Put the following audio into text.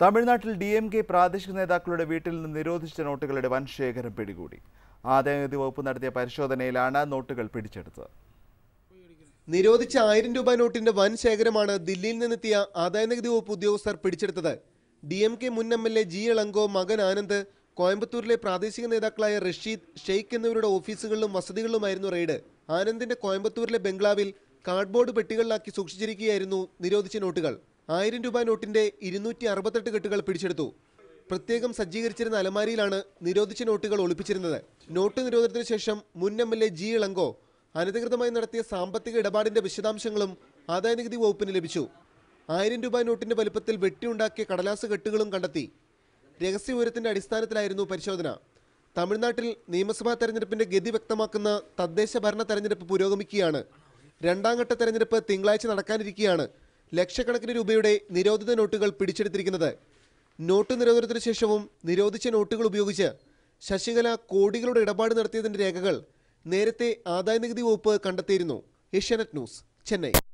തമിഴ്നാട്ടിൽ D M K പ്രാദേശിക നേതാക്കളുടെ വീട്ടിൽ നിന്ന് നിരോധിച്ച നോട്ടുകളുടെ വൻ ശേഖരം പിടികൂടി ആദായനികുതി വകുപ്പ് നടത്തിയ പരിശോധനയിലാണ് നോട്ടുകൾ പിടിച്ചെടുത്തത് നിരോധിച്ച ആയിരം രൂപ നോട്ടിന്റെ വൻ ശേഖരമാണ് ദില്ലിയിൽ നിന്നെത്തിയ ആദായനികുതി വകുപ്പ് ഉദ്യോഗസ്ഥർ പിടിച്ചെടുത്തത് ഡി എം കെ മുൻ M L A G Elango മകൻ ആനന്ദ് കോയമ്പത്തൂരിലെ പ്രാദേശിക നേതാക്കളായ റഷീദ് ഷെയ്ഖ് എന്നിവരുടെ ഓഫീസുകളിലും വസതികളിലുമായിരുന്നു റെയ്ഡ് ആനന്ദിന്റെ കോയമ്പത്തൂരിലെ ബംഗ്ലാവിൽ കാർഡ്ബോർഡ് പെട്ടികളിലാക്കി സൂക്ഷിച്ചിരിക്കുകയായിരുന്നു നിരോധിച്ച നോട്ടുകൾ ആയിരം രൂപ നോട്ടിന്റെ ഇരുന്നൂറ്റി അറുപത്തെട്ട് കെട്ടുകൾ പിടിച്ചെടുത്തു പ്രത്യേകം സജ്ജീകരിച്ചിരുന്ന അലമാരിയിലാണ് നിരോധിച്ച നോട്ടുകൾ ഒളിപ്പിച്ചിരുന്നത് നോട്ട് നിരോധനത്തിന് ശേഷം മുൻ M L A G Elango അനധികൃതമായി നടത്തിയ സാമ്പത്തിക ഇടപാടിന്റെ വിശദാംശങ്ങളും ആദായനികുതി വകുപ്പിന് ലഭിച്ചു ആയിരം രൂപ നോട്ടിന്റെ വലുപ്പത്തിൽ വെട്ടിയുണ്ടാക്കിയ കടലാസ് കെട്ടുകളും കണ്ടെത്തി രഹസ്യ വിവരത്തിന്റെ അടിസ്ഥാനത്തിലായിരുന്നു പരിശോധന തമിഴ്നാട്ടിൽ നിയമസഭാ തെരഞ്ഞെടുപ്പിന്റെ ഗതി വ്യക്തമാക്കുന്ന തദ്ദേശ ഭരണ തെരഞ്ഞെടുപ്പ് പുരോഗമിക്കുകയാണ് രണ്ടാം ഘട്ട തെരഞ്ഞെടുപ്പ് തിങ്കളാഴ്ച നടക്കാനിരിക്കെയാണ് ലക്ഷക്കണക്കിന് രൂപയുടെ നിരോധിത നോട്ടുകൾ പിടിച്ചെടുത്തിരിക്കുന്നത് നോട്ട് നിരോധനത്തിന് ശേഷവും നിരോധിച്ച നോട്ടുകൾ ഉപയോഗിച്ച് ശശികല കോടികളുടെ ഇടപാട് നടത്തിയതിന്റെ രേഖകൾ നേരത്തെ ആദായനികുതി വകുപ്പ് കണ്ടെത്തിയിരുന്നു ഏഷ്യാനെറ്റ് ന്യൂസ് ചെന്നൈ